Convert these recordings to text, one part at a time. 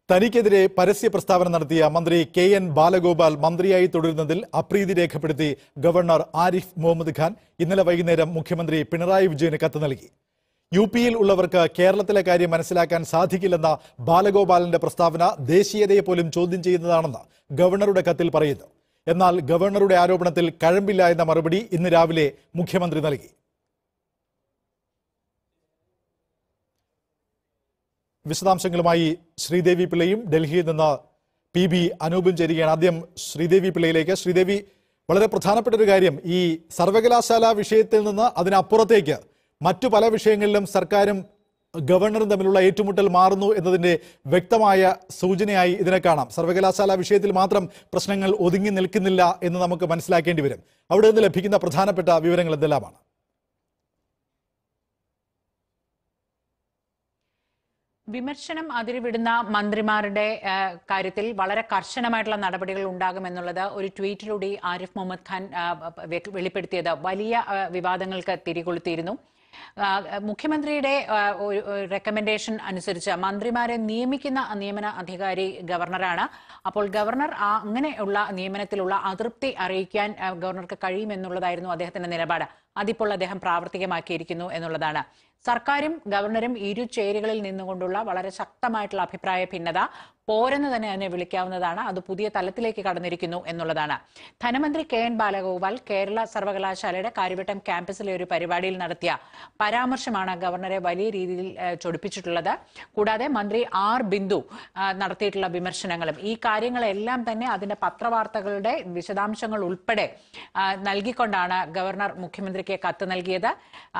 തനിക്കെതിരെ പരസ്യ പ്രസ്താവന നടത്തിയ മന്ത്രി കെ എൻ ബാലഗോപാൽ മന്ത്രിയായി തുടരുന്നതിൽ അപ്രീതി രേഖപ്പെടുത്തി ഗവർണർ ആരിഫ് മുഹമ്മദ് ഖാൻ ഇന്നലെ വൈകുന്നേരം മുഖ്യമന്ത്രി പിണറായി വിജയന് കത്ത് നൽകി യു പിയിൽ ഉള്ളവർക്ക് കേരളത്തിലെ കാര്യം മനസ്സിലാക്കാൻ സാധിക്കില്ലെന്ന ബാലഗോപാലിന്റെ പ്രസ്താവന ദേശീയതയെ പോലും ചോദ്യം ചെയ്യുന്നതാണെന്ന് ഗവർണറുടെ കത്തിൽ പറയുന്നു എന്നാൽ ഗവർണറുടെ ആരോപണത്തിൽ കഴമ്പില്ല എന്ന മറുപടി ഇന്ന് രാവിലെ മുഖ്യമന്ത്രി നൽകി വിശദാംശങ്ങളുമായി ശ്രീദേവി പിള്ളയും ഡൽഹിയിൽ നിന്ന് പി ബി അനൂപും ചേരുകയാണ് ആദ്യം ശ്രീദേവി പിള്ളയിലേക്ക് ശ്രീദേവി വളരെ പ്രധാനപ്പെട്ട ഒരു കാര്യം ഈ സർവകലാശാല വിഷയത്തിൽ നിന്ന് അതിനപ്പുറത്തേക്ക് മറ്റു പല വിഷയങ്ങളിലും സർക്കാരും ഗവർണറും തമ്മിലുള്ള ഏറ്റുമുട്ടൽ മാറുന്നു എന്നതിന്റെ വ്യക്തമായ സൂചനയായി ഇതിനെ കാണാം സർവകലാശാല വിഷയത്തിൽ മാത്രം പ്രശ്നങ്ങൾ ഒതുങ്ങി നിൽക്കുന്നില്ല എന്ന് നമുക്ക് മനസ്സിലാക്കേണ്ടി വരും അവിടെ നിന്ന് ലഭിക്കുന്ന പ്രധാനപ്പെട്ട വിവരങ്ങൾ എന്തെല്ലാമാണ് വിമർശനം അതിരുവിടുന്ന മന്ത്രിമാരുടെ ആ, കാര്യത്തിൽ വളരെ കർശനമായിട്ടുള്ള നടപടികൾ ഉണ്ടാകുമെന്നുള്ളത് ഒരു ട്വീറ്റിലൂടെ ആരിഫ് മുഹമ്മദ് ഖാൻ ആ, വെ- വെളിപ്പെടുത്തിയത് വലിയ ആ, വിവാദങ്ങൾക്ക് തിരികൊളുത്തിയിരുന്നു ആ, മുഖ്യമന്ത്രിയുടെ ആ, ഒരു റെക്കമെൻഡേഷൻ അനുസരിച്ച് മന്ത്രിമാരെ നിയമിക്കുന്ന നിയമന അധികാരി ഗവർണറാണ് അപ്പോൾ ഗവർണർ ആ അങ്ങനെയുള്ള നിയമനത്തിലുള്ള അതൃപ്തി അറിയിക്കാൻ ആ, ഗവർണർക്ക് കഴിയുമെന്നുള്ളതായിരുന്നു അദ്ദേഹത്തിന്റെ നിലപാട് അതിപ്പോൾ അദ്ദേഹം പ്രാവർത്തികമാക്കിയിരിക്കുന്നു എന്നുള്ളതാണ് സർക്കാരും ഗവർണറും ഇരു ചേരികളിൽ നിന്നുകൊണ്ടുള്ള വളരെ ശക്തമായിട്ടുള്ള അഭിപ്രായ ഭിന്നത പോരെന്ന് തന്നെ അതിനെ വിളിക്കാവുന്നതാണ് അത് പുതിയ തലത്തിലേക്ക് കടന്നിരിക്കുന്നു എന്നുള്ളതാണ് ധനമന്ത്രി കെ എൻ ബാലഗോപാൽ കേരള സർവകലാശാലയുടെ കാര്യവട്ടം ക്യാമ്പസിലെ ഒരു പരിപാടിയിൽ നടത്തിയ പരാമർശമാണ് ഗവർണറെ വലിയ രീതിയിൽ ഏഹ്, ചൊടിപ്പിച്ചിട്ടുള്ളത് കൂടാതെ മന്ത്രി ആർ ബിന്ദു ആ, നടത്തിയിട്ടുള്ള വിമർശനങ്ങളും ഈ കാര്യങ്ങളെല്ലാം തന്നെ അതിന്റെ പത്രവാർത്തകളുടെ വിശദാംശങ്ങൾ ഉൾപ്പെടെ ആ, നൽകിക്കൊണ്ടാണ് ഗവർണർ മുഖ്യമന്ത്രിക്ക് കത്ത് നൽകിയത് ആ,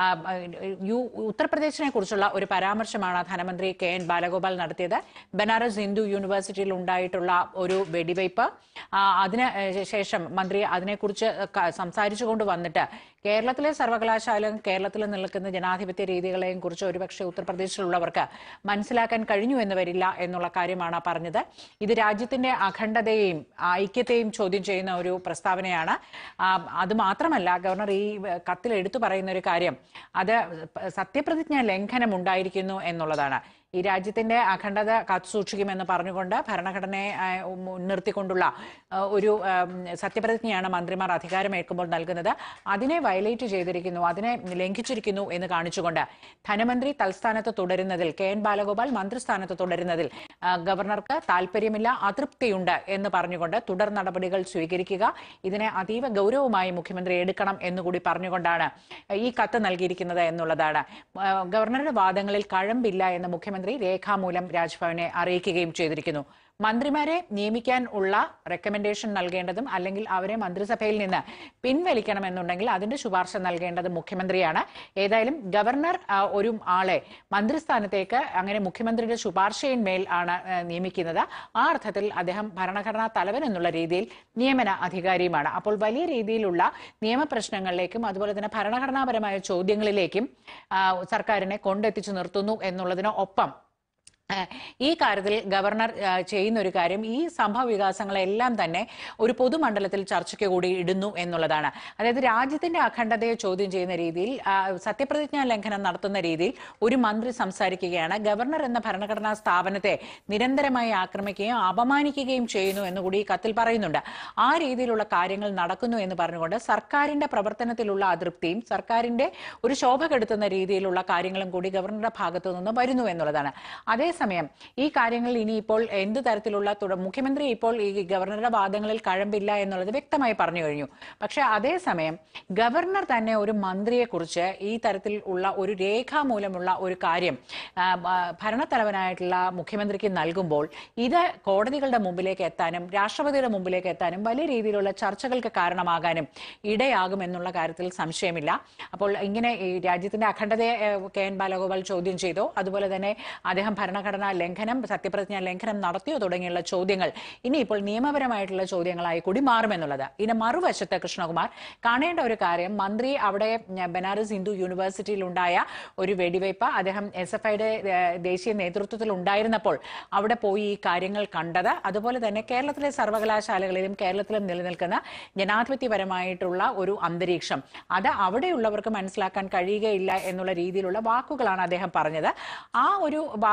യു ഉത്തർപ്രദേശിനെ കുറിച്ചുള്ള ഒരു പരാമർശമാണ് ധനമന്ത്രി കെ എൻ ബാലഗോപാൽ നടത്തിയത് ബനാറസ് ഹിന്ദു യൂണിവേഴ്സിറ്റിയിൽ ഉണ്ടായിട്ടുള്ള ഒരു വെടിവയ്പ് ആ, അതിന് ഏഹ്, ശേഷം മന്ത്രി അതിനെക്കുറിച്ച് ക- സംസാരിച്ചുകൊണ്ട് വന്നിട്ട് കേരളത്തിലെ സർവകലാശാലയും കേരളത്തിൽ നിൽക്കുന്ന ജനാധിപത്യ രീതികളെയും കുറിച്ച് ഒരുപക്ഷെ ഉത്തർപ്രദേശിലുള്ളവർക്ക് മനസ്സിലാക്കാൻ കഴിഞ്ഞു എന്ന് വരില്ല എന്നുള്ള കാര്യമാണ് പറഞ്ഞത് ഇത് രാജ്യത്തിന്റെ അഖണ്ഡതയെയും ഐക്യത്തെയും ചോദ്യം ചെയ്യുന്ന ഒരു പ്രസ്താവനയാണ് ആ, അത് മാത്രമല്ല ഗവർണർ ഈ കത്തിൽ എടുത്തു പറയുന്ന ഒരു കാര്യം അത് സത്യപ്രതിജ്ഞ ലംഘനം ഉണ്ടായിരിക്കുന്നു എന്നുള്ളതാണ് ഈ രാജ്യത്തിന്റെ അഖണ്ഡത കാത്തുസൂക്ഷിക്കുമെന്ന് പറഞ്ഞുകൊണ്ട് ഭരണഘടനയെ ആ, മുൻനിർത്തിക്കൊണ്ടുള്ള ആ, ഒരു ആം, സത്യപ്രതിജ്ഞയാണ് മന്ത്രിമാർ അധികാരമേൽക്കുമ്പോൾ നൽകുന്നത് അതിനെ വയലേറ്റ് ചെയ്തിരിക്കുന്നു അതിനെ ലംഘിച്ചിരിക്കുന്നു എന്ന് കാണിച്ചുകൊണ്ട് ധനമന്ത്രി തൽസ്ഥാനത്ത് തുടരുന്നതിൽ കെ എൻ ബാലഗോപാൽ മന്ത്രിസ്ഥാനത്ത് തുടരുന്നതിൽ ആ, ഗവർണർക്ക് താല്പര്യമില്ല അതൃപ്തിയുണ്ട് എന്ന് പറഞ്ഞുകൊണ്ട് തുടർ നടപടികൾ സ്വീകരിക്കുക ഇതിനെ അതീവ ഗൗരവമായി മുഖ്യമന്ത്രി എടുക്കണം എന്നുകൂടി പറഞ്ഞുകൊണ്ടാണ് ഈ കത്ത് നൽകിയിരിക്കുന്നത് എന്നുള്ളതാണ് ആ, ഗവർണറുടെ വാദങ്ങളിൽ കഴമ്പില്ല എന്ന് മുഖ്യമന്ത്രി രേഖാമൂലം രാജ്ഭവനെ അറിയിക്കുകയും ചെയ്തിരിക്കുന്നു മന്ത്രിമാരെ നിയമിക്കാൻ ഉള്ള റെക്കമെൻഡേഷൻ നൽകേണ്ടതും അല്ലെങ്കിൽ അവരെ മന്ത്രിസഭയിൽ നിന്ന് പിൻവലിക്കണമെന്നുണ്ടെങ്കിൽ അതിന്റെ ശുപാർശ നൽകേണ്ടത് മുഖ്യമന്ത്രിയാണ് ഏതായാലും ഗവർണർ ആ, ഒരു ആളെ മന്ത്രിസ്ഥാനത്തേക്ക് അങ്ങനെ മുഖ്യമന്ത്രിയുടെ ശുപാർശയിന്മേൽ ആണ് ആ, നിയമിക്കുന്നത് ആ അർത്ഥത്തിൽ അദ്ദേഹം ഭരണഘടനാ തലവൻ എന്നുള്ള രീതിയിൽ നിയമന അധികാരിയുമാണ് അപ്പോൾ വലിയ രീതിയിലുള്ള നിയമപ്രശ്നങ്ങളിലേക്കും അതുപോലെ തന്നെ ഭരണഘടനാപരമായ ചോദ്യങ്ങളിലേക്കും ആ, സർക്കാരിനെ കൊണ്ടെത്തിച്ചു നിർത്തുന്നു എന്നുള്ളതിന് ഒപ്പം ഏഹ് ഈ കാര്യത്തിൽ ഗവർണർ ഏഹ് ചെയ്യുന്ന ഒരു കാര്യം ഈ സംഭവ വികാസങ്ങളെല്ലാം തന്നെ ഒരു പൊതുമണ്ഡലത്തിൽ ചർച്ചയ്ക്ക് കൂടി ഇടുന്നു എന്നുള്ളതാണ് അതായത് രാജ്യത്തിന്റെ അഖണ്ഡതയെ ചോദ്യം ചെയ്യുന്ന രീതിയിൽ ആ, സത്യപ്രതിജ്ഞാ ലംഘനം നടത്തുന്ന രീതിയിൽ ഒരു മന്ത്രി സംസാരിക്കുകയാണ് ഗവർണർ എന്ന ഭരണഘടനാ സ്ഥാപനത്തെ നിരന്തരമായി ആക്രമിക്കുകയും അപമാനിക്കുകയും ചെയ്യുന്നു എന്നുകൂടി ഈ കത്തിൽ പറയുന്നുണ്ട് ആ രീതിയിലുള്ള കാര്യങ്ങൾ നടക്കുന്നു എന്ന് പറഞ്ഞുകൊണ്ട് സർക്കാരിന്റെ പ്രവർത്തനത്തിലുള്ള അതൃപ്തിയും സർക്കാരിന്റെ ഒരു ശോഭ കെടുത്തുന്ന രീതിയിലുള്ള കാര്യങ്ങളും കൂടി ഗവർണറുടെ ഭാഗത്തു നിന്ന് വരുന്നു എന്നുള്ളതാണ് അതേസമയം ഈ കാര്യങ്ങളിൽ ഇനിയിപ്പോൾ എന്ത് തരത്തിലുള്ള തുടർ മുഖ്യമന്ത്രി ഇപ്പോൾ ഈ ഗവർണറുടെ വാദങ്ങളിൽ കഴമ്പില്ല എന്നുള്ളത് വ്യക്തമായി പറഞ്ഞു കഴിഞ്ഞു പക്ഷെ അതേസമയം ഗവർണർ തന്നെ ഒരു മന്ത്രിയെക്കുറിച്ച് ഈ തരത്തിൽ ഉള്ള ഒരു രേഖാമൂലമുള്ള ഒരു കാര്യം ആ, ആ, ഭരണത്തലവനായിട്ടുള്ള മുഖ്യമന്ത്രിക്ക് നൽകുമ്പോൾ ഇത് കോടതികളുടെ മുമ്പിലേക്ക് എത്താനും രാഷ്ട്രപതിയുടെ മുമ്പിലേക്ക് എത്താനും വലിയ രീതിയിലുള്ള ചർച്ചകൾക്ക് കാരണമാകാനും ഇടയാകുമെന്നുള്ള കാര്യത്തിൽ സംശയമില്ല അപ്പോൾ ഇങ്ങനെ ഈ രാജ്യത്തിന്റെ അഖണ്ഡതയെ ഏഹ്, കെ എൻ ബാലഗോപാൽ ചോദ്യം ചെയ്തോ അതുപോലെ തന്നെ അദ്ദേഹം ഭരണഘടനാ ലംഘനം സത്യപ്രതിജ്ഞാ ലംഘനം നടത്തിയോ തുടങ്ങിയുള്ള ചോദ്യങ്ങൾ ഇനിയിപ്പോൾ നിയമപരമായിട്ടുള്ള ചോദ്യങ്ങളായി കൂടി മാറുമെന്നുള്ളത് ഇതിന് മറുവശത്ത് കൃഷ്ണകുമാർ കാണേണ്ട ഒരു കാര്യം മന്ത്രി അവിടെ ഉം, ബനാറസ് ഹിന്ദു യൂണിവേഴ്സിറ്റിയിൽ ഉണ്ടായ ഒരു വെടിവയ്പ് അദ്ദേഹം എസ് എഫ് ഐയുടെ ദേശീയ നേതൃത്വത്തിൽ ഉണ്ടായിരുന്നപ്പോൾ അവിടെ പോയി ഈ കാര്യങ്ങൾ കണ്ടത് അതുപോലെ തന്നെ കേരളത്തിലെ സർവകലാശാലകളിലും കേരളത്തിലും നിലനിൽക്കുന്ന ജനാധിപത്യപരമായിട്ടുള്ള ഒരു അന്തരീക്ഷം അത് അവിടെയുള്ളവർക്ക് മനസ്സിലാക്കാൻ കഴിയുകയില്ല എന്നുള്ള രീതിയിലുള്ള വാക്കുകളാണ് അദ്ദേഹം പറഞ്ഞത് ആ ഒരു വാക്കുകൾ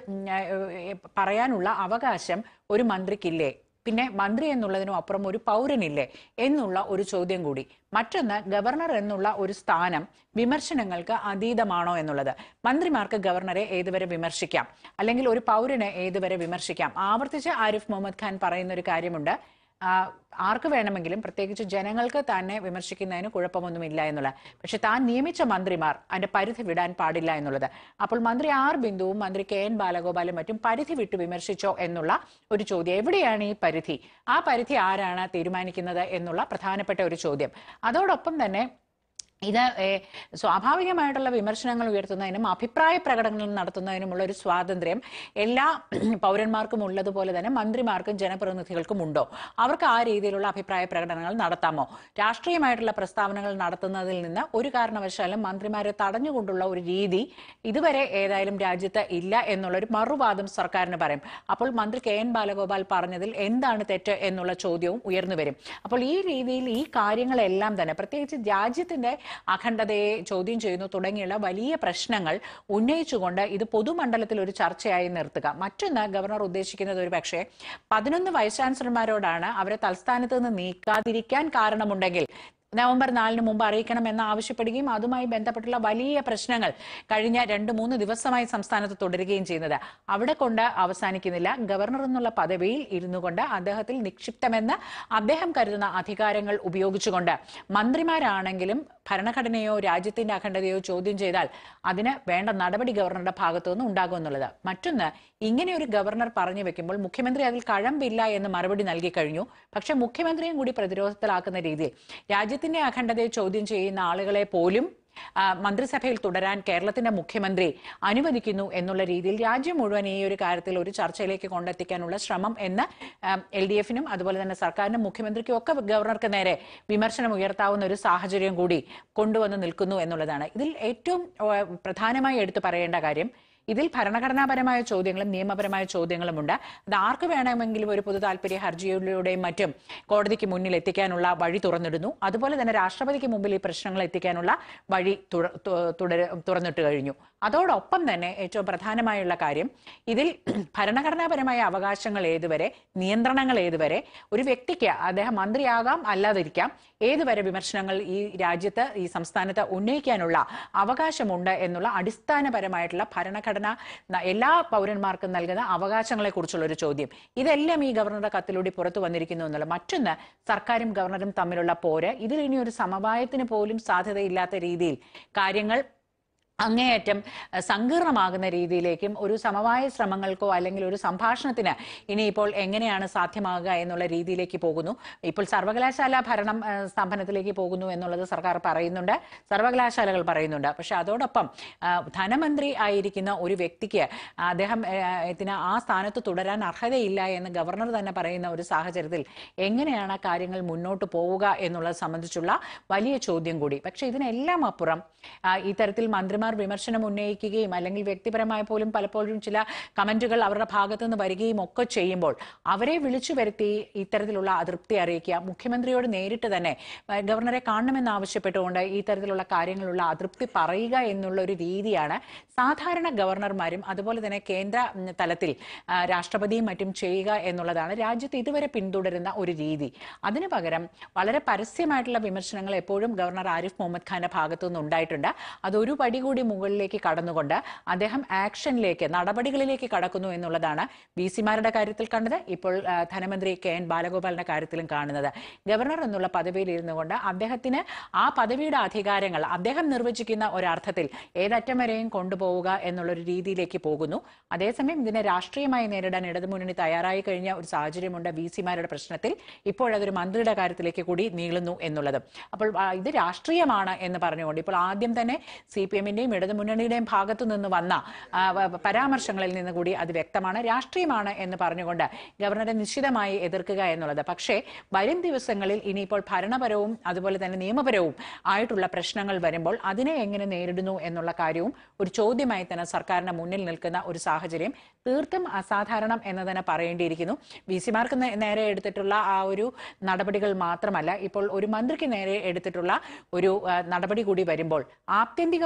ഉം, ഏഹ്, പറയാനുള്ള അവകാശം ഒരു മന്ത്രിക്കില്ലേ പിന്നെ മന്ത്രി എന്നുള്ളതിനും അപ്പുറം ഒരു പൗരനില്ലേ എന്നുള്ള ഒരു ചോദ്യം കൂടി മറ്റൊന്ന് ഗവർണർ എന്നുള്ള ഒരു സ്ഥാനം വിമർശനങ്ങൾക്ക് അതീതമാണോ എന്നുള്ളത് മന്ത്രിമാർക്ക് ഗവർണറെ ഏതുവരെ വിമർശിക്കാം അല്ലെങ്കിൽ ഒരു പൗരനെ ഏതുവരെ വിമർശിക്കാം ആവർത്തിച്ച് ആരിഫ് മുഹമ്മദ് ഖാൻ പറയുന്ന ഒരു കാര്യമുണ്ട് ആ, ആർക്ക് വേണമെങ്കിലും പ്രത്യേകിച്ച് ജനങ്ങൾക്ക് തന്നെ വിമർശിക്കുന്നതിന് കുഴപ്പമൊന്നുമില്ല എന്നുള്ള പക്ഷെ താൻ നിയമിച്ച മന്ത്രിമാർ അതിന്റെ പരിധി വിടാൻ പാടില്ല എന്നുള്ളത് അപ്പോൾ മന്ത്രി ആർ ബിന്ദുവും മന്ത്രി കെ എൻ ബാലഗോപാലും മറ്റും പരിധി വിട്ട് വിമർശിച്ചോ എന്നുള്ള ഒരു ചോദ്യം എവിടെയാണ് ഈ പരിധി ആ പരിധി ആരാണ് തീരുമാനിക്കുന്നത് എന്നുള്ള പ്രധാനപ്പെട്ട ഒരു ചോദ്യം അതോടൊപ്പം തന്നെ ഇത് ഏഹ്, സ്വാഭാവികമായിട്ടുള്ള വിമർശനങ്ങൾ ഉയർത്തുന്നതിനും അഭിപ്രായ പ്രകടനങ്ങൾ നടത്തുന്നതിനുമുള്ള ഒരു സ്വാതന്ത്ര്യം എല്ലാ പൗരന്മാർക്കും ഉള്ളതുപോലെ തന്നെ മന്ത്രിമാർക്കും ജനപ്രതിനിധികൾക്കും ഉണ്ടോ അവർക്ക് ആ രീതിയിലുള്ള അഭിപ്രായ പ്രകടനങ്ങൾ നടത്താമോ രാഷ്ട്രീയമായിട്ടുള്ള പ്രസ്താവനകൾ നടത്തുന്നതിൽ നിന്ന് ഒരു കാരണവശാലും മന്ത്രിമാരെ തടഞ്ഞുകൊണ്ടുള്ള ഒരു രീതി ഇതുവരെ ഏതായാലും രാജ്യത്ത് ഇല്ല എന്നുള്ള ഒരു മറുവാദം സർക്കാരിന് പറയും അപ്പോൾ മന്ത്രി കെ എൻ ബാലഗോപാൽ പറഞ്ഞതിൽ എന്താണ് തെറ്റ് എന്നുള്ള ചോദ്യവും ഉയർന്നു വരും അപ്പോൾ ഈ രീതിയിൽ ഈ കാര്യങ്ങളെല്ലാം തന്നെ പ്രത്യേകിച്ച് രാജ്യത്തിന്റെ അഖണ്ഡതയെ ചോദ്യം ചെയ്യുന്നു തുടങ്ങിയുള്ള വലിയ പ്രശ്നങ്ങൾ ഉന്നയിച്ചുകൊണ്ട് ഇത് പൊതുമണ്ഡലത്തിൽ ഒരു ചർച്ചയായി നിർത്തുക മറ്റൊന്ന് ഗവർണർ ഉദ്ദേശിക്കുന്നത് ഒരു പക്ഷേ പതിനൊന്ന് വൈസ് ചാൻസലർമാരോടാണ് അവരെ തൽസ്ഥാനത്ത് നിന്ന് നീക്കാതിരിക്കാൻ കാരണമുണ്ടെങ്കിൽ നവംബർ നാലിന് മുമ്പ് അറിയിക്കണമെന്ന് ആവശ്യപ്പെടുകയും അതുമായി ബന്ധപ്പെട്ടുള്ള വലിയ പ്രശ്നങ്ങൾ കഴിഞ്ഞ രണ്ട് മൂന്ന് ദിവസമായി സംസ്ഥാനത്ത് തുടരുകയും ചെയ്യുന്നത് അവിടെ കൊണ്ട് അവസാനിക്കുന്നില്ല ഗവർണർ എന്നുള്ള പദവിയിൽ ഇരുന്നു കൊണ്ട് അദ്ദേഹത്തിൽ നിക്ഷിപ്തമെന്ന് അദ്ദേഹം കരുതുന്ന അധികാരങ്ങൾ ഉപയോഗിച്ചുകൊണ്ട് മന്ത്രിമാരാണെങ്കിലും ഭരണഘടനയോ രാജ്യത്തിന്റെ അഖണ്ഡതയോ ചോദ്യം ചെയ്താൽ അതിന് വേണ്ട നടപടി ഗവർണറുടെ ഭാഗത്തു നിന്ന് ഉണ്ടാകും എന്നുള്ളത് മറ്റൊന്ന് ഇങ്ങനെ ഒരു ഗവർണർ പറഞ്ഞു വെക്കുമ്പോൾ മുഖ്യമന്ത്രി അതിൽ കഴമ്പില്ല എന്ന് മറുപടി നൽകി കഴിഞ്ഞു പക്ഷെ മുഖ്യമന്ത്രിയും കൂടി പ്രതിരോധത്തിലാക്കുന്ന രീതിയിൽ രാജ്യത്തിന്റെ അഖണ്ഡതയെ ചോദ്യം ചെയ്യുന്ന ആളുകളെ പോലും ആ, മന്ത്രിസഭയിൽ തുടരാൻ കേരളത്തിന്റെ മുഖ്യമന്ത്രി അനുവദിക്കുന്നു എന്നുള്ള രീതിയിൽ രാജ്യം മുഴുവൻ ഈ ഒരു കാര്യത്തിൽ ഒരു ചർച്ചയിലേക്ക് കൊണ്ടെത്തിക്കാനുള്ള ശ്രമം എന്ന് എൽ ഡി എഫിനും അതുപോലെ തന്നെ സർക്കാരിനും മുഖ്യമന്ത്രിക്കും ഒക്കെ ഗവർണർക്ക് നേരെ വിമർശനം ഉയർത്താവുന്ന ഒരു സാഹചര്യം കൂടി കൊണ്ടുവന്ന് നിൽക്കുന്നു എന്നുള്ളതാണ് ഇതിൽ ഏറ്റവും ആ, പ്രധാനമായി എടുത്തു പറയേണ്ട കാര്യം ഇതിൽ ഭരണഘടനാപരമായ ചോദ്യങ്ങളും നിയമപരമായ ചോദ്യങ്ങളുമുണ്ട് അത് ആർക്ക് വേണമെങ്കിലും ഒരു പൊതു താല്പര്യ ഹർജിയിലൂടെയും മറ്റും കോടതിക്ക് മുന്നിൽ എത്തിക്കാനുള്ള വഴി തുറന്നിടുന്നു അതുപോലെ തന്നെ രാഷ്ട്രപതിക്ക് മുമ്പിൽ ഈ പ്രശ്നങ്ങൾ എത്തിക്കാനുള്ള വഴി തുറ- തു- തുടര തുറന്നിട്ട് കഴിഞ്ഞു അതോടൊപ്പം തന്നെ ഏറ്റവും പ്രധാനമായുള്ള കാര്യം ഇതിൽ ഭരണഘടനാപരമായ അവകാശങ്ങൾ ഏതുവരെ നിയന്ത്രണങ്ങൾ ഏതുവരെ ഒരു വ്യക്തിക്ക് അദ്ദേഹം മന്ത്രിയാകാം അല്ലാതിരിക്കാം ഏതുവരെ വിമർശനങ്ങൾ ഈ രാജ്യത്ത് ഈ സംസ്ഥാനത്ത് ഉന്നയിക്കാനുള്ള അവകാശമുണ്ട് എന്നുള്ള അടിസ്ഥാനപരമായിട്ടുള്ള ഭരണഘടന ന- എല്ലാ പൗരന്മാർക്കും നൽകുന്ന അവകാശങ്ങളെ കുറിച്ചുള്ള ഒരു ചോദ്യം ഇതെല്ലാം ഈ ഗവർണറുടെ കത്തിലൂടെ പുറത്തു വന്നിരിക്കുന്നു എന്നുള്ള മറ്റൊന്ന് സർക്കാരും ഗവർണറും തമ്മിലുള്ള പോര് ഇതിൽ ഇനി ഒരു സമവായത്തിന് പോലും സാധ്യതയില്ലാത്ത രീതിയിൽ കാര്യങ്ങൾ അങ്ങേയറ്റം അഹ്, സങ്കീർണമാകുന്ന രീതിയിലേക്കും ഒരു സമവായ ശ്രമങ്ങൾക്കോ അല്ലെങ്കിൽ ഒരു സംഭാഷണത്തിന് ഇനിയിപ്പോൾ എങ്ങനെയാണ് സാധ്യമാകുക എന്നുള്ള രീതിയിലേക്ക് പോകുന്നു ഇപ്പോൾ സർവകലാശാല ഭരണം അഹ്, സ്തംഭനത്തിലേക്ക് പോകുന്നു എന്നുള്ളത് സർക്കാർ പറയുന്നുണ്ട് സർവകലാശാലകൾ പറയുന്നുണ്ട് പക്ഷെ അതോടൊപ്പം അഹ്, ധനമന്ത്രി ആയിരിക്കുന്ന ഒരു വ്യക്തിക്ക് അദ്ദേഹം അഹ്, ഇതിന് ആ സ്ഥാനത്ത് തുടരാൻ അർഹതയില്ല എന്ന് ഗവർണർ തന്നെ പറയുന്ന ഒരു സാഹചര്യത്തിൽ എങ്ങനെയാണ് കാര്യങ്ങൾ മുന്നോട്ട് പോവുക എന്നുള്ളത് സംബന്ധിച്ചുള്ള വലിയ ചോദ്യം കൂടി പക്ഷെ ഇതിനെല്ലാം അപ്പുറം ആ, ഇത്തരത്തിൽ മന്ത്രിമാർ വിമർശനം ഉന്നയിക്കുകയും അല്ലെങ്കിൽ വ്യക്തിപരമായി പോലും പലപ്പോഴും ചില കമന്റുകൾ അവരുടെ ഭാഗത്തു നിന്ന് വരികയും ഒക്കെ ചെയ്യുമ്പോൾ അവരെ വിളിച്ചു വരുത്തി ഇത്തരത്തിലുള്ള അതൃപ്തി അറിയിക്കുക മുഖ്യമന്ത്രിയോട് നേരിട്ട് തന്നെ ആ, ഗവർണറെ കാണണമെന്ന് ആവശ്യപ്പെട്ടുകൊണ്ട് ഈ തരത്തിലുള്ള കാര്യങ്ങളുള്ള അതൃപ്തി പറയുക എന്നുള്ള ഒരു രീതിയാണ് സാധാരണ ഗവർണർമാരും അതുപോലെ തന്നെ കേന്ദ്ര ഉം, തലത്തിൽ ആ, രാഷ്ട്രപതിയും മറ്റും ചെയ്യുക എന്നുള്ളതാണ് രാജ്യത്ത് ഇതുവരെ പിന്തുടരുന്ന ഒരു രീതി അതിനു പകരം വളരെ പരസ്യമായിട്ടുള്ള വിമർശനങ്ങൾ എപ്പോഴും ഗവർണർ ആരിഫ് മുഹമ്മദ് ഖാന്റെ ഭാഗത്തു നിന്ന് ഉണ്ടായിട്ടുണ്ട് അതൊരു പടി കൂടി മുകളിലേക്ക് കടന്നുകൊണ്ട് അദ്ദേഹം ആക്ഷനിലേക്ക് നടപടികളിലേക്ക് കടക്കുന്നു എന്നുള്ളതാണ് വി സിമാരുടെ കാര്യത്തിൽ കണ്ടത് ഇപ്പോൾ ആ, ധനമന്ത്രി കെ എൻ ബാലഗോപാലിന്റെ കാര്യത്തിലും കാണുന്നത് ഗവർണർ എന്നുള്ള പദവിയിൽ ഇരുന്നു കൊണ്ട് അദ്ദേഹത്തിന് ആ പദവിയുടെ അധികാരങ്ങൾ അദ്ദേഹം നിർവചിക്കുന്ന ഒരർത്ഥത്തിൽ ഏതറ്റം വരെയും കൊണ്ടുപോവുക എന്നുള്ളൊരു രീതിയിലേക്ക് പോകുന്നു അതേസമയം ഇതിനെ രാഷ്ട്രീയമായി നേരിടാൻ ഇടതുമുന്നണി തയ്യാറായി കഴിഞ്ഞ ഒരു സാഹചര്യമുണ്ട് വി സിമാരുടെ പ്രശ്നത്തിൽ ഇപ്പോൾ അതൊരു മന്ത്രിയുടെ കാര്യത്തിലേക്ക് കൂടി നീളുന്നു എന്നുള്ളത് അപ്പോൾ ആ, ഇത് രാഷ്ട്രീയമാണ് എന്ന് പറഞ്ഞുകൊണ്ട് ഇപ്പോൾ ആദ്യം തന്നെ സി പി എമ്മിന്റെയും ഇടതുമുന്നണിയുടെയും ഭാഗത്തു നിന്ന് വന്ന ആ, വ- പരാമർശങ്ങളിൽ നിന്ന് കൂടി അത് വ്യക്തമാണ് രാഷ്ട്രീയമാണ് എന്ന് പറഞ്ഞുകൊണ്ട് ഗവർണറെ നിശ്ചിതമായി എതിർക്കുക എന്നുള്ളത് പക്ഷേ വരും ദിവസങ്ങളിൽ ഇനിയിപ്പോൾ ഭരണപരവും അതുപോലെ തന്നെ നിയമപരവും ആയിട്ടുള്ള പ്രശ്നങ്ങൾ വരുമ്പോൾ അതിനെ എങ്ങനെ നേരിടുന്നു എന്നുള്ള കാര്യവും ഒരു ചോദ്യമായി തന്നെ സർക്കാരിന് മുന്നിൽ നിൽക്കുന്ന ഒരു സാഹചര്യം തീർത്തും അസാധാരണം എന്ന് തന്നെ പറയേണ്ടിയിരിക്കുന്നു വി സിമാർക്ക് നേരെ എടുത്തിട്ടുള്ള ആ ഒരു നടപടികൾ മാത്രമല്ല ഇപ്പോൾ ഒരു മന്ത്രിക്ക് നേരെ എടുത്തിട്ടുള്ള ഒരു ആ, നടപടി കൂടി വരുമ്പോൾ ആത്യന്തികമായി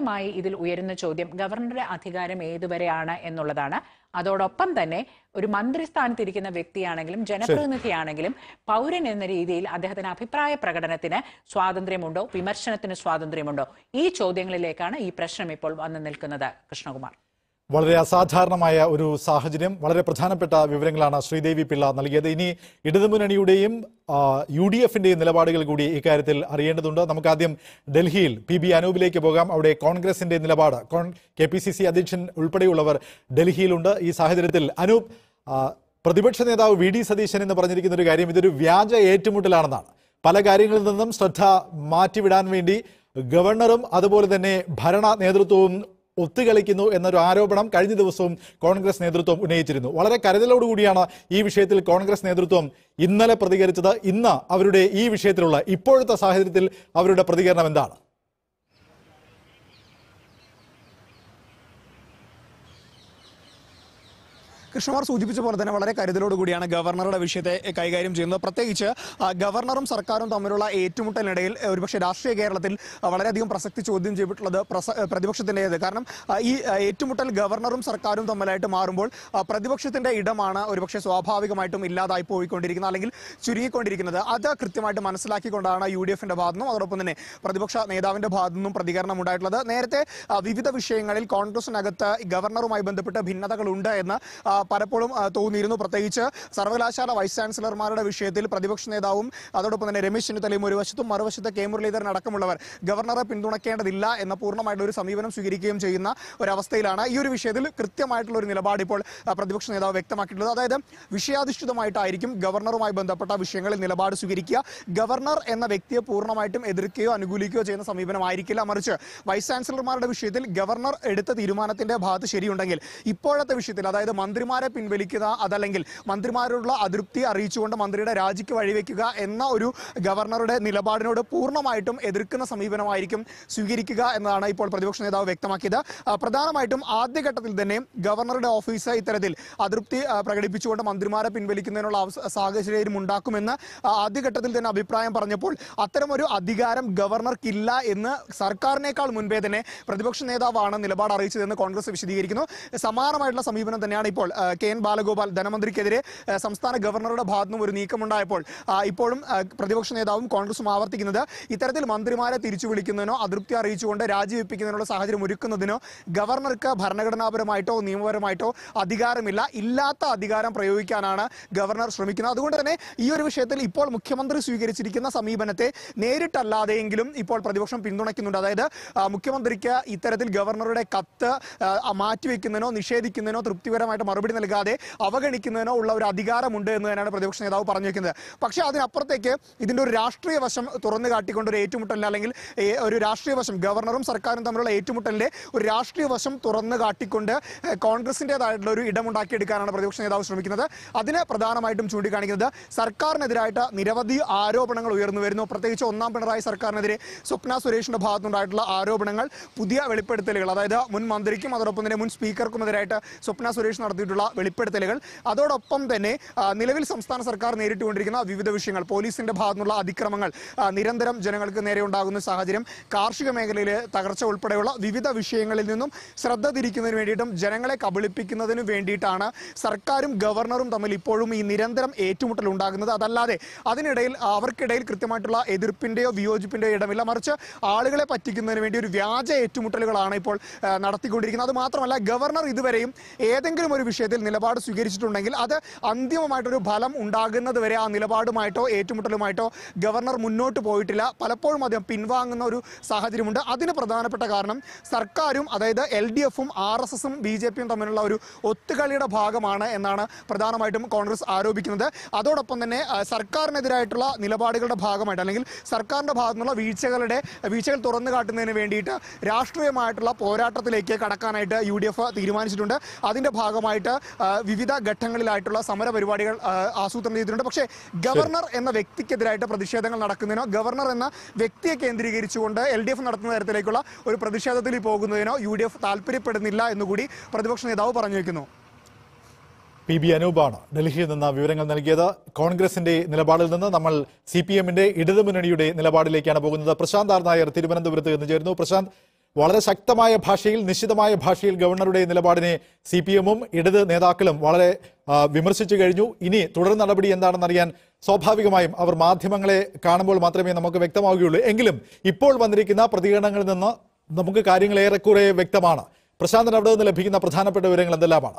ഇതിൽ ഉയരുന്ന ചോദ്യം ഗവർണറുടെ അധികാരം ഏതുവരെയാണ് എന്നുള്ളതാണ് അതോടൊപ്പം തന്നെ ഒരു മന്ത്രിസ്ഥാനത്തിരിക്കുന്ന വ്യക്തിയാണെങ്കിലും ജനപ്രതിനിധിയാണെങ്കിലും പൗരൻ എന്ന രീതിയിൽ അദ്ദേഹത്തിന് അഭിപ്രായ പ്രകടനത്തിന് സ്വാതന്ത്ര്യമുണ്ടോ വിമർശനത്തിന് സ്വാതന്ത്ര്യമുണ്ടോ ഈ ചോദ്യങ്ങളിലേക്കാണ് ഈ പ്രശ്നം ഇപ്പോൾ വന്നു നിൽക്കുന്നത് കൃഷ്ണകുമാർ വളരെ അസാധാരണമായ ഒരു സാഹചര്യം വളരെ പ്രധാനപ്പെട്ട വിവരങ്ങളാണ് ശ്രീദേവി പിള്ള നൽകിയത് ഇനി ഇടതുമുന്നണിയുടെയും ആ, യു ഡി എഫിന്റെയും നിലപാടുകൾ കൂടി ഇക്കാര്യത്തിൽ അറിയേണ്ടതുണ്ട് നമുക്ക് ആദ്യം ഡൽഹിയിൽ പി ബി അനൂപിലേക്ക് പോകാം അവിടെ കോൺഗ്രസിന്റെ നിലപാട് കോൺ കെ പി സി സി അധ്യക്ഷൻ ഉൾപ്പെടെയുള്ളവർ ഡൽഹിയിലുണ്ട് ഈ സാഹചര്യത്തിൽ അനൂപ് ആ, പ്രതിപക്ഷ നേതാവ് വി ഡി സതീശൻ എന്ന് പറഞ്ഞിരിക്കുന്ന ഒരു കാര്യം ഇതൊരു വ്യാജ ഏറ്റുമുട്ടലാണെന്നാണ് പല കാര്യങ്ങളിൽ നിന്നും ശ്രദ്ധ മാറ്റിവിടാൻ വേണ്ടി ഗവർണറും അതുപോലെ തന്നെ ഭരണ നേതൃത്വവും ഒത്തുകളിക്കുന്നു എന്നൊരു ആരോപണം കഴിഞ്ഞ ദിവസവും കോൺഗ്രസ് നേതൃത്വം ഉന്നയിച്ചിരുന്നു വളരെ കരുതലോടുകൂടിയാണ് ഈ വിഷയത്തിൽ കോൺഗ്രസ് നേതൃത്വം ഇന്നലെ പ്രതികരിച്ചത് ഇന്ന് അവരുടെ ഈ വിഷയത്തിലുള്ള ഇപ്പോഴത്തെ സാഹചര്യത്തിൽ അവരുടെ പ്രതികരണം എന്താണ് കൃഷ്ണകുമാർ സൂചിപ്പിച്ച പോലെ തന്നെ വളരെ കരുതലോടുകൂടിയാണ് ഗവർണറുടെ വിഷയത്തെ കൈകാര്യം ചെയ്യുന്നത് പ്രത്യേകിച്ച് ആ, ഗവർണറും സർക്കാരും തമ്മിലുള്ള ഏറ്റുമുട്ടലിനിടയിൽ ആ, ഒരുപക്ഷെ രാഷ്ട്രീയ കേരളത്തിൽ ആ, വളരെയധികം പ്രസക്തി ചോദ്യം ചെയ്തിട്ടുള്ളത് പ്രസ- ആ, പ്രതിപക്ഷത്തിൻ്റെത് കാരണം ആ, ഈ ആ, ഏറ്റുമുട്ടൽ ഗവർണറും സർക്കാരും തമ്മിലായിട്ട് മാറുമ്പോൾ ആ, പ്രതിപക്ഷത്തിന്റെ ഇടമാണ് ഒരുപക്ഷെ സ്വാഭാവികമായിട്ടും ഇല്ലാതായി പോയിക്കൊണ്ടിരിക്കുന്നത് അല്ലെങ്കിൽ ചുരുങ്ങിക്കൊണ്ടിരിക്കുന്നത് അത് കൃത്യമായിട്ട് മനസ്സിലാക്കിക്കൊണ്ടാണ് യു ഡി എഫിന്റെ ഭാഗത്തുനിന്നും അതോടൊപ്പം തന്നെ പ്രതിപക്ഷ നേതാവിന്റെ ഭാഗത്തു നിന്നും പ്രതികരണം ഉണ്ടായിട്ടുള്ളത് നേരത്തെ ആ, വിവിധ വിഷയങ്ങളിൽ കോൺഗ്രസിനകത്ത് ഗവർണറുമായി ബന്ധപ്പെട്ട് ഭിന്നതകളുണ്ട് എന്ന് ആ, പലപ്പോഴും ആ, തോന്നിയിരുന്നു പ്രത്യേകിച്ച് സർവകലാശാല വൈസ് ചാൻസലർമാരുടെ വിഷയത്തിൽ പ്രതിപക്ഷ നേതാവും അതോടൊപ്പം തന്നെ രമേശ് ചെന്നിത്തലയും ഒരു വശത്തും മറുവശത്ത് കെ മുരളീധരൻ അടക്കമുള്ളവർ ഗവർണറെ പിന്തുണയ്ക്കേണ്ടതില്ല എന്ന പൂർണ്ണമായിട്ടുള്ള ഒരു സമീപനം സ്വീകരിക്കുകയും ചെയ്യുന്ന ഒരവസ്ഥയിലാണ് ഈ ഒരു വിഷയത്തിൽ കൃത്യമായിട്ടുള്ള ഒരു നിലപാട് ഇപ്പോൾ ആ, പ്രതിപക്ഷ നേതാവ് വ്യക്തമാക്കിയിട്ടുള്ളത് അതായത് വിഷയാധിഷ്ഠിതമായിട്ടായിരിക്കും ഗവർണറുമായി ബന്ധപ്പെട്ട വിഷയങ്ങളിൽ നിലപാട് സ്വീകരിക്കുക ഗവർണർ എന്ന വ്യക്തിയെ പൂർണ്ണമായിട്ടും എതിർക്കുകയോ അനുകൂലിക്കുകയോ ചെയ്യുന്ന സമീപനമായിരിക്കില്ല മറിച്ച് വൈസ് ചാൻസലർമാരുടെ വിഷയത്തിൽ ഗവർണർ എടുത്ത തീരുമാനത്തിന്റെ ഭാഗത്ത് ശരിയുണ്ടെങ്കിൽ ഇപ്പോഴത്തെ വിഷയത്തിൽ അതായത് മന്ത്രിമാരെ പിൻവലിക്കുക അതല്ലെങ്കിൽ മന്ത്രിമാരോടുള്ള അതൃപ്തി അറിയിച്ചുകൊണ്ട് മന്ത്രിയുടെ രാജിക്ക് വഴിവെക്കുക എന്ന ഒരു ഗവർണറുടെ നിലപാടിനോട് പൂർണ്ണമായിട്ടും എതിർക്കുന്ന സമീപനമായിരിക്കും സ്വീകരിക്കുക എന്നതാണ് ഇപ്പോൾ പ്രതിപക്ഷ നേതാവ് വ്യക്തമാക്കിയത് ആ, പ്രധാനമായിട്ടും ആദ്യഘട്ടത്തിൽ തന്നെ ഗവർണറുടെ ഓഫീസ് ഇത്തരത്തിൽ അതൃപ്തി ആ, പ്രകടിപ്പിച്ചുകൊണ്ട് മന്ത്രിമാരെ പിൻവലിക്കുന്നതിനുള്ള അവസ- സാഹചര്യം ഉണ്ടാക്കുമെന്ന് ആ, ആദ്യഘട്ടത്തിൽ തന്നെ അഭിപ്രായം പറഞ്ഞപ്പോൾ അത്തരമൊരു അധികാരം ഗവർണർക്കില്ല എന്ന് സർക്കാരിനേക്കാൾ മുൻപേ തന്നെ പ്രതിപക്ഷ നേതാവാണ് നിലപാട് അറിയിച്ചതെന്ന് കോൺഗ്രസ് വിശദീകരിക്കുന്നു സമാനമായിട്ടുള്ള സമീപനം തന്നെയാണ് ഇപ്പോൾ ആ, കെ എൻ ബാലഗോപാൽ ധനമന്ത്രിക്കെതിരെ ആ, സംസ്ഥാന ഗവർണറുടെ ഭാഗത്തുനിന്നും ഒരു നീക്കമുണ്ടായപ്പോൾ ആ, ഇപ്പോഴും ആ, പ്രതിപക്ഷ നേതാവും കോൺഗ്രസും ആവർത്തിക്കുന്നത് ഇത്തരത്തിൽ മന്ത്രിമാരെ തിരിച്ചു വിളിക്കുന്നതിനോ അതൃപ്തി അറിയിച്ചുകൊണ്ട് രാജിവെപ്പിക്കുന്നതിനുള്ള സാഹചര്യം ഒരുക്കുന്നതിനോ ഗവർണർക്ക് ഭരണഘടനാപരമായിട്ടോ നിയമപരമായിട്ടോ അധികാരമില്ല ഇല്ലാത്ത അധികാരം പ്രയോഗിക്കാനാണ് ഗവർണർ ശ്രമിക്കുന്നത് അതുകൊണ്ട് തന്നെ ഈ ഒരു വിഷയത്തിൽ ഇപ്പോൾ മുഖ്യമന്ത്രി സ്വീകരിച്ചിരിക്കുന്ന സമീപനത്തെ നേരിട്ടല്ലാതെയെങ്കിലും ഇപ്പോൾ പ്രതിപക്ഷം പിന്തുണയ്ക്കുന്നുണ്ട് അതായത് ആ, മുഖ്യമന്ത്രിക്ക് ഇത്തരത്തിൽ ഗവർണറുടെ കത്ത് ആ, മാറ്റിവെക്കുന്നതിനോ നിഷേധിക്കുന്നതിനോ തൃപ്തികരമായിട്ട് മറുപടി നൽകാതെ അവഗണിക്കുന്നതിനോ ഉള്ള ഒരു അധികാരമുണ്ട് എന്ന് തന്നെയാണ് പ്രതിപക്ഷ നേതാവ് പറഞ്ഞു വെക്കുന്നത് പക്ഷേ അതിനപ്പുറത്തേക്ക് ഇതിന്റെ ഒരു രാഷ്ട്രീയ വശം തുറന്നു കാട്ടിക്കൊണ്ട് ഒരു ഏറ്റുമുട്ടൽ അല്ലെങ്കിൽ ഏ, ഒരു രാഷ്ട്രീയ വശം ഗവർണറും സർക്കാരും തമ്മിലുള്ള ഏറ്റുമുട്ടലിന്റെ ഒരു രാഷ്ട്രീയ വശം തുറന്നു കാട്ടിക്കൊണ്ട് ഏ, കോൺഗ്രസിന്റേതായിട്ടുള്ള ഒരു ഇടമുണ്ടാക്കിയെടുക്കാനാണ് പ്രതിപക്ഷ നേതാവ് ശ്രമിക്കുന്നത് അതിന് പ്രധാനമായിട്ടും ചൂണ്ടിക്കാണിക്കുന്നത് സർക്കാരിനെതിരായിട്ട് നിരവധി ആരോപണങ്ങൾ ഉയർന്നു വരുന്നു പ്രത്യേകിച്ച് ഒന്നാം പിണറായി സർക്കാരിനെതിരെ സ്വപ്ന സുരേഷിന്റെ ഭാഗത്തുനിന്നുണ്ടായിട്ടുള്ള ആരോപണങ്ങൾ പുതിയ വെളിപ്പെടുത്തലുകൾ അതായത് മുൻ മന്ത്രിക്കും അതോടൊപ്പം തന്നെ മുൻ സ്പീക്കർക്കുമെതിരായിട്ട് സ്വപ്ന സുരേഷ് നടത്തിയിട്ടുള്ള വെളിപ്പെടുത്തലുകൾ അതോടൊപ്പം തന്നെ ആ, നിലവിൽ സംസ്ഥാന സർക്കാർ നേരിട്ടുകൊണ്ടിരിക്കുന്ന വിവിധ വിഷയങ്ങൾ പോലീസിന്റെ ഭാഗത്തുനിന്നുള്ള അതിക്രമങ്ങൾ ആ, നിരന്തരം ജനങ്ങൾക്ക് നേരെ ഉണ്ടാകുന്ന സാഹചര്യം കാർഷിക മേഖലയിലെ തകർച്ച ഉൾപ്പെടെയുള്ള വിവിധ വിഷയങ്ങളിൽ നിന്നും ശ്രദ്ധ തിരിക്കുന്നതിന് വേണ്ടിയിട്ടും ജനങ്ങളെ കബളിപ്പിക്കുന്നതിന് വേണ്ടിയിട്ടാണ് സർക്കാരും ഗവർണറും തമ്മിൽ ഇപ്പോഴും ഈ നിരന്തരം ഏറ്റുമുട്ടൽ ഉണ്ടാകുന്നത് അതല്ലാതെ അതിനിടയിൽ അവർക്കിടയിൽ കൃത്യമായിട്ടുള്ള എതിർപ്പിന്റെയോ വിയോജിപ്പിന്റെയോ ഇടമില്ല മറിച്ച് ആളുകളെ പറ്റിക്കുന്നതിന് വേണ്ടി ഒരു വ്യാജ ഏറ്റുമുട്ടലുകളാണ് ഇപ്പോൾ ആ, നടത്തിക്കൊണ്ടിരിക്കുന്നത് അത് മാത്രമല്ല ഗവർണർ ഇതുവരെയും ഏതെങ്കിലും ഒരു വിഷയത്തിൽ നിലപാട് സ്വീകരിച്ചിട്ടുണ്ടെങ്കിൽ അത് അന്തിമമായിട്ടൊരു ഫലം ഉണ്ടാകുന്നത് വരെ ആ നിലപാടുമായിട്ടോ ഏറ്റുമുട്ടലുമായിട്ടോ ഗവർണർ മുന്നോട്ട് പോയിട്ടില്ല പലപ്പോഴും അദ്ദേഹം പിൻവാങ്ങുന്ന ഒരു സാഹചര്യമുണ്ട് അതിന് പ്രധാനപ്പെട്ട കാരണം സർക്കാരും അതായത് എൽ ഡി എഫും ആർ എസ് എസും ബി ജെ പിയും തമ്മിലുള്ള ഒരു ഒത്തുകളിയുടെ ഭാഗമാണ് എന്നാണ് പ്രധാനമായിട്ടും കോൺഗ്രസ് ആരോപിക്കുന്നത് അതോടൊപ്പം തന്നെ ആ, സർക്കാരിനെതിരായിട്ടുള്ള നിലപാടുകളുടെ ഭാഗമായിട്ട് അല്ലെങ്കിൽ സർക്കാരിന്റെ ഭാഗത്തു നിന്നുള്ള വീഴ്ചകളുടെ വീഴ്ചകൾ തുറന്നു കാട്ടുന്നതിന് വേണ്ടിയിട്ട് രാഷ്ട്രീയമായിട്ടുള്ള പോരാട്ടത്തിലേക്ക് കടക്കാനായിട്ട് യു ഡി എഫ് തീരുമാനിച്ചിട്ടുണ്ട് അതിന്റെ ഭാഗമായിട്ട് ആ, വിവിധ ഘട്ടങ്ങളിലായിട്ടുള്ള സമര പരിപാടികൾ ആ, ആസൂത്രണം ചെയ്തിട്ടുണ്ട് പക്ഷേ ഗവർണർ എന്ന വ്യക്തിക്കെതിരായിട്ട് പ്രതിഷേധങ്ങൾ നടക്കുന്നതിനോ ഗവർണർ എന്ന വ്യക്തിയെ കേന്ദ്രീകരിച്ചുകൊണ്ട് എൽ ഡി എഫ് നടത്തുന്ന തരത്തിലേക്കുള്ള ഒരു പ്രതിഷേധത്തിൽ പോകുന്നതിനോ യു ഡി എഫ് താല്പര്യപ്പെടുന്നില്ല എന്നുകൂടി പ്രതിപക്ഷ നേതാവ് പറഞ്ഞു വയ്ക്കുന്നു പി ബി അനൂപാണ് ഡൽഹിയിൽ നിന്ന് വിവരങ്ങൾ നൽകിയത് കോൺഗ്രസിന്റെ നിലപാടിൽ നിന്ന് നമ്മൾ സി പി എമ്മിന്റെ ഇടതുമുന്നണിയുടെ നിലപാടിലേക്കാണ് പോകുന്നത് പ്രശാന്ത് ആർ നായർ തിരുവനന്തപുരത്ത് നിന്ന് ചേരുന്നു പ്രശാന്ത് വളരെ ശക്തമായ ഭാഷയിൽ നിശ്ചിതമായ ഭാഷയിൽ ഗവർണറുടെ നിലപാടിനെ സി പി എമ്മും ഇടത് നേതാക്കളും വളരെ ആ, വിമർശിച്ചു കഴിഞ്ഞു ഇനി തുടർ നടപടി എന്താണെന്നറിയാൻ സ്വാഭാവികമായും അവർ മാധ്യമങ്ങളെ കാണുമ്പോൾ മാത്രമേ നമുക്ക് വ്യക്തമാവുകയുള്ളൂ എങ്കിലും ഇപ്പോൾ വന്നിരിക്കുന്ന പ്രതികരണങ്ങളിൽ നിന്ന് നമുക്ക് കാര്യങ്ങൾ ഏറെക്കുറെ വ്യക്തമാണ് പ്രശാന്തൻ അവിടെ നിന്ന് ലഭിക്കുന്ന പ്രധാനപ്പെട്ട വിവരങ്ങൾ എന്തെല്ലാമാണ്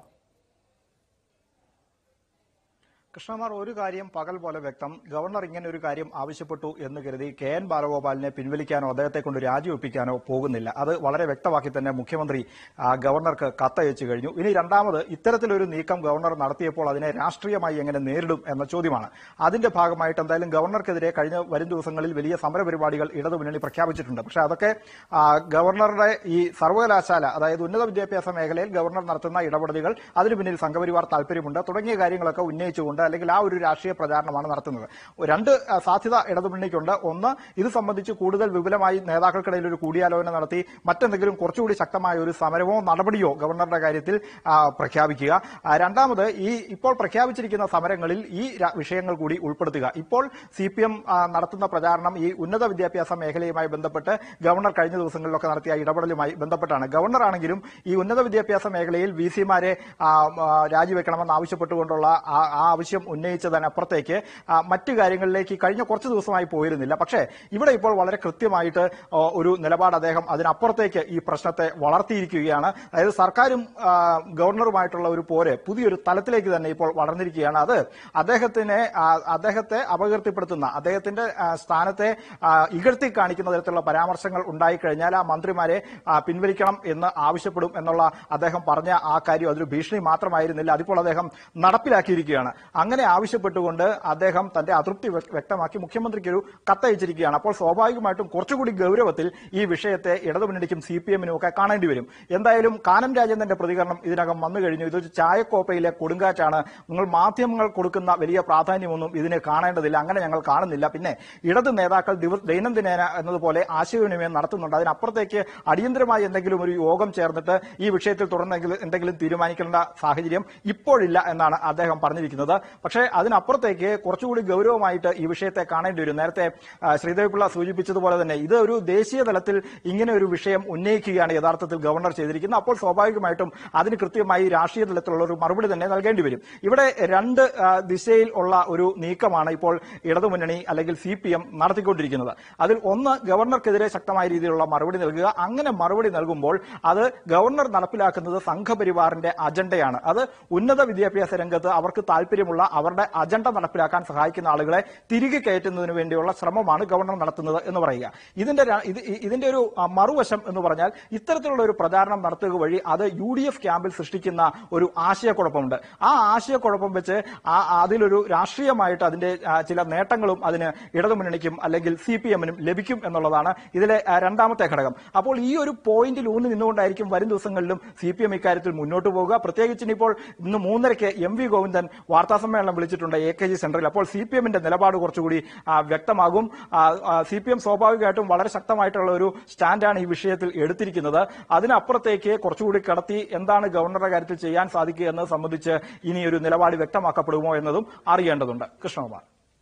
കൃഷ്ണകുമാർ ഒരു കാര്യം പകൽ പോലെ വ്യക്തം ഗവർണർ ഇങ്ങനെ ഒരു കാര്യം ആവശ്യപ്പെട്ടു എന്ന് കരുതി കെ എൻ ബാലഗോപാലിനെ പിൻവലിക്കാനോ അദ്ദേഹത്തെ കൊണ്ട് രാജിവെപ്പിക്കാനോ പോകുന്നില്ല അത് വളരെ വ്യക്തമാക്കി തന്നെ മുഖ്യമന്ത്രി ആ, ഗവർണർക്ക് കത്തയച്ചു കഴിഞ്ഞു ഇനി രണ്ടാമത് ഇത്തരത്തിലൊരു നീക്കം ഗവർണർ നടത്തിയപ്പോൾ അതിനെ രാഷ്ട്രീയമായി എങ്ങനെ നേരിടും എന്ന ചോദ്യമാണ് അതിന്റെ ഭാഗമായിട്ട് എന്തായാലും ഗവർണർക്കെതിരെ കഴിഞ്ഞ വരും ദിവസങ്ങളിൽ വലിയ സമരപരിപാടികൾ ഇടതുമുന്നണി പ്രഖ്യാപിച്ചിട്ടുണ്ട് പക്ഷെ അതൊക്കെ ആ, ഗവർണറുടെ ഈ സർവകലാശാല അതായത് ഉന്നത വിദ്യാഭ്യാസ മേഖലയിൽ ഗവർണർ നടത്തുന്ന ഇടപെടലുകൾ അതിനു പിന്നിൽ സംഘപരിവാർ താല്പര്യമുണ്ട് തുടങ്ങിയ കാര്യങ്ങളൊക്കെ ഉന്നയിച്ചുകൊണ്ട് അല്ലെങ്കിൽ ആ ഒരു രാഷ്ട്രീയ പ്രചാരണമാണ് നടത്തുന്നത് രണ്ട് ആ, സാധ്യത ഇടതുമുന്നണിക്കുണ്ട് ഒന്ന് ഇത് സംബന്ധിച്ച് കൂടുതൽ വിപുലമായി നേതാക്കൾക്കിടയിൽ ഒരു കൂടിയാലോചന നടത്തി മറ്റെന്തെങ്കിലും കുറച്ചുകൂടി ശക്തമായ ഒരു സമരമോ നടപടിയോ ഗവർണറുടെ കാര്യത്തിൽ ആ, പ്രഖ്യാപിക്കുക ആ, രണ്ടാമത് ഈ ഇപ്പോൾ പ്രഖ്യാപിച്ചിരിക്കുന്ന സമരങ്ങളിൽ ഈ ര- വിഷയങ്ങൾ കൂടി ഉൾപ്പെടുത്തുക ഇപ്പോൾ സി പി എം നടത്തുന്ന പ്രചാരണം ഈ ഉന്നത വിദ്യാഭ്യാസ മേഖലയുമായി ബന്ധപ്പെട്ട് ഗവർണർ കഴിഞ്ഞ ദിവസങ്ങളിലൊക്കെ നടത്തിയ ഇടപെടലുമായി ബന്ധപ്പെട്ടാണ് ഗവർണർ ആണെങ്കിലും ഈ ഉന്നത വിദ്യാഭ്യാസ മേഖലയിൽ വി സിമാരെ രാജിവെക്കണമെന്ന് ആവശ്യപ്പെട്ടുകൊണ്ടുള്ള ആ ആ ആവശ്യം ഉന്നയിച്ചതിനപ്പുറത്തേക്ക് ആ, മറ്റു കാര്യങ്ങളിലേക്ക് കഴിഞ്ഞ കുറച്ച് ദിവസമായി പോയിരുന്നില്ല പക്ഷേ ഇവിടെ ഇപ്പോൾ വളരെ കൃത്യമായിട്ട് ആ, ഒരു നിലപാട് അദ്ദേഹം അതിനപ്പുറത്തേക്ക് ഈ പ്രശ്നത്തെ വളർത്തിയിരിക്കുകയാണ് അതായത് സർക്കാരും ആ, ഗവർണറുമായിട്ടുള്ള ഒരു പോര് പുതിയൊരു തലത്തിലേക്ക് തന്നെ ഇപ്പോൾ വളർന്നിരിക്കുകയാണ് അത് അദ്ദേഹത്തിനെ ആ, അദ്ദേഹത്തെ അപകീർത്തിപ്പെടുത്തുന്ന അദ്ദേഹത്തിന്റെ ആ, സ്ഥാനത്തെ ആ, ഇകഴ്ത്തി കാണിക്കുന്ന തരത്തിലുള്ള പരാമർശങ്ങൾ ഉണ്ടായിക്കഴിഞ്ഞാൽ ആ മന്ത്രിമാരെ ആ, പിൻവലിക്കണം എന്ന് ആവശ്യപ്പെടും എന്നുള്ള അദ്ദേഹം പറഞ്ഞ ആ കാര്യം അതൊരു ഭീഷണി മാത്രമായിരുന്നില്ല അതിപ്പോൾ അദ്ദേഹം നടപ്പിലാക്കിയിരിക്കുകയാണ് അങ്ങനെ ആവശ്യപ്പെട്ടുകൊണ്ട് അദ്ദേഹം തന്റെ അതൃപ്തി വ്യ- വ്യക്തമാക്കി മുഖ്യമന്ത്രിക്ക് ഒരു കത്തയച്ചിരിക്കുകയാണ് അപ്പോൾ സ്വാഭാവികമായിട്ടും കുറച്ചുകൂടി ഗൗരവത്തിൽ ഈ വിഷയത്തെ ഇടതുമുന്നണിക്കും സി പി എമ്മിനും ഒക്കെ കാണേണ്ടി വരും എന്തായാലും കാനം രാജേന്ദ്രന്റെ പ്രതികരണം ഇതിനകം വന്നു കഴിഞ്ഞു ഇതൊരു ചായക്കോപ്പയിലെ കൊടുങ്കാറ്റാണ് നിങ്ങൾ മാധ്യമങ്ങൾ കൊടുക്കുന്ന വലിയ പ്രാധാന്യമൊന്നും ഇതിന് കാണേണ്ടതില്ല അങ്ങനെ ഞങ്ങൾ കാണുന്നില്ല പിന്നെ ഇടത് നേതാക്കൾ ദിവ ദൈനംദിനേന എന്നതുപോലെ ആശയവിനിമയം നടത്തുന്നുണ്ട് അതിനപ്പുറത്തേക്ക് അടിയന്തരമായി എന്തെങ്കിലും ഒരു യോഗം ചേർന്നിട്ട് ഈ വിഷയത്തിൽ തുടർന്നെങ്കിലും എന്തെങ്കിലും തീരുമാനിക്കേണ്ട സാഹചര്യം ഇപ്പോഴില്ല എന്നാണ് അദ്ദേഹം പറഞ്ഞിരിക്കുന്നത് പക്ഷേ അതിനപ്പുറത്തേക്ക് കുറച്ചുകൂടി ഗൗരവമായിട്ട് ഈ വിഷയത്തെ കാണേണ്ടി വരും നേരത്തെ ആ, ശ്രീദേവി പിള്ള സൂചിപ്പിച്ചതുപോലെ തന്നെ ഇത് ഒരു ദേശീയ തലത്തിൽ ഇങ്ങനെ ഒരു വിഷയം ഉന്നയിക്കുകയാണ് യഥാർത്ഥത്തിൽ ഗവർണർ ചെയ്തിരിക്കുന്നത് അപ്പോൾ സ്വാഭാവികമായിട്ടും അതിന് കൃത്യമായി രാഷ്ട്രീയ തലത്തിലുള്ള ഒരു മറുപടി തന്നെ നൽകേണ്ടി വരും ഇവിടെ രണ്ട് ആ, ദിശയിൽ ഉള്ള ഒരു നീക്കമാണ് ഇപ്പോൾ ഇടതുമുന്നണി അല്ലെങ്കിൽ സി പി എം നടത്തിക്കൊണ്ടിരിക്കുന്നത് അതിൽ ഒന്ന് ഗവർണർക്കെതിരെ ശക്തമായ രീതിയിലുള്ള മറുപടി നൽകുക അങ്ങനെ മറുപടി നൽകുമ്പോൾ അത് ഗവർണർ നടപ്പിലാക്കുന്നത് സംഘപരിവാറിന്റെ അജണ്ടയാണ് അത് ഉന്നത വിദ്യാഭ്യാസ രംഗത്ത് അവർക്ക് താല്പര്യമുള്ള അവരുടെ അജണ്ട നടപ്പിലാക്കാൻ സഹായിക്കുന്ന ആളുകളെ തിരികെ കയറ്റുന്നതിന് വേണ്ടിയുള്ള ശ്രമമാണ് ഗവർണർ നടത്തുന്നത് എന്ന് പറയുക ഇതിന്റെ ര- ഇത് ഇ- ഇതിന്റെ ഒരു ആ, മറുവശം എന്ന് പറഞ്ഞാൽ ഇത്തരത്തിലുള്ള ഒരു പ്രചാരണം നടത്തുക വഴി അത് യു ഡി എഫ് ക്യാമ്പിൽ സൃഷ്ടിക്കുന്ന ഒരു ആശയക്കുഴപ്പമുണ്ട് ആ ആശയക്കുഴപ്പം വെച്ച് ആ അതിലൊരു രാഷ്ട്രീയമായിട്ട് അതിന്റെ ആ, ചില നേട്ടങ്ങളും അതിന് ഇടതുമുന്നണിക്കും അല്ലെങ്കിൽ സി പി എമ്മിനും ലഭിക്കും എന്നുള്ളതാണ് ഇതിലെ ആ, രണ്ടാമത്തെ ഘടകം അപ്പോൾ ഈ ഒരു പോയിന്റിൽ ഊന്നി നിന്നുകൊണ്ടായിരിക്കും വരും ദിവസങ്ങളിലും സി പി എം ഇക്കാര്യത്തിൽ മുന്നോട്ട് പോവുക പ്രത്യേകിച്ച് ഇപ്പോൾ ഇന്ന് മൂന്നരയ്ക്ക് എം വി ഗോവിന്ദൻ വാർത്താ സമ്മേളനം വിളിച്ചിട്ടുണ്ട് എ കെ ജി സെന്ററിൽ അപ്പോൾ സി പി എമ്മിന്റെ നിലപാട് കുറച്ചുകൂടി ആ, വ്യക്തമാകും സി പി എം സ്വാഭാവികമായിട്ടും വളരെ ശക്തമായിട്ടുള്ള ഒരു സ്റ്റാൻഡാണ് ഈ വിഷയത്തിൽ എടുത്തിരിക്കുന്നത് അതിനപ്പുറത്തേക്ക് കുറച്ചുകൂടി കടത്തി എന്താണ് ഗവർണറുടെ കാര്യത്തിൽ ചെയ്യാൻ സാധിക്കുക എന്നത് സംബന്ധിച്ച് ഇനി ഒരു നിലപാട് വ്യക്തമാക്കപ്പെടുമോ എന്നതും അറിയേണ്ടതുണ്ട് കൃഷ്ണകുമാർ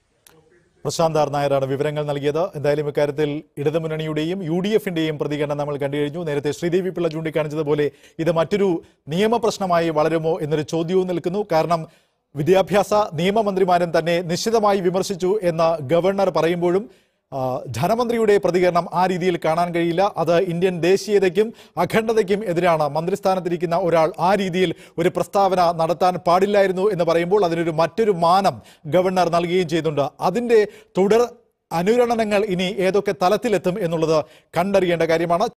പ്രശാന്ത് ആർ നായരാണ് വിവരങ്ങൾ നൽകിയത് എന്തായാലും ഇക്കാര്യത്തിൽ ഇടതുമുന്നണിയുടെയും യു ഡി എഫിന്റെയും പ്രതികരണം നമ്മൾ കണ്ടു കഴിഞ്ഞു നേരത്തെ ശ്രീദേവി പിള്ള ചൂണ്ടിക്കാണിച്ചതുപോലെ ഇത് മറ്റൊരു നിയമപ്രശ്നമായി വളരുമോ എന്നൊരു ചോദ്യവും നിൽക്കുന്നു കാരണം വിദ്യാഭ്യാസ നിയമമന്ത്രിമാരും തന്നെ നിശ്ചിതമായി വിമർശിച്ചു എന്ന് ഗവർണർ പറയുമ്പോഴും ആ, ധനമന്ത്രിയുടെ പ്രതികരണം ആ രീതിയിൽ കാണാൻ കഴിയില്ല അത് ഇന്ത്യൻ ദേശീയതയ്ക്കും അഖണ്ഡതയ്ക്കും എതിരാണ് മന്ത്രിസ്ഥാനത്തിരിക്കുന്ന ഒരാൾ ആ രീതിയിൽ ഒരു പ്രസ്താവന നടത്താൻ പാടില്ലായിരുന്നു എന്ന് പറയുമ്പോൾ അതിനൊരു മറ്റൊരു മാനം ഗവർണർ നൽകുകയും ചെയ്യുന്നുണ്ട് അതിന്റെ തുടർ അനുരണനങ്ങൾ ഇനി ഏതൊക്കെ തലത്തിലെത്തും എന്നുള്ളത് കണ്ടറിയേണ്ട കാര്യമാണ്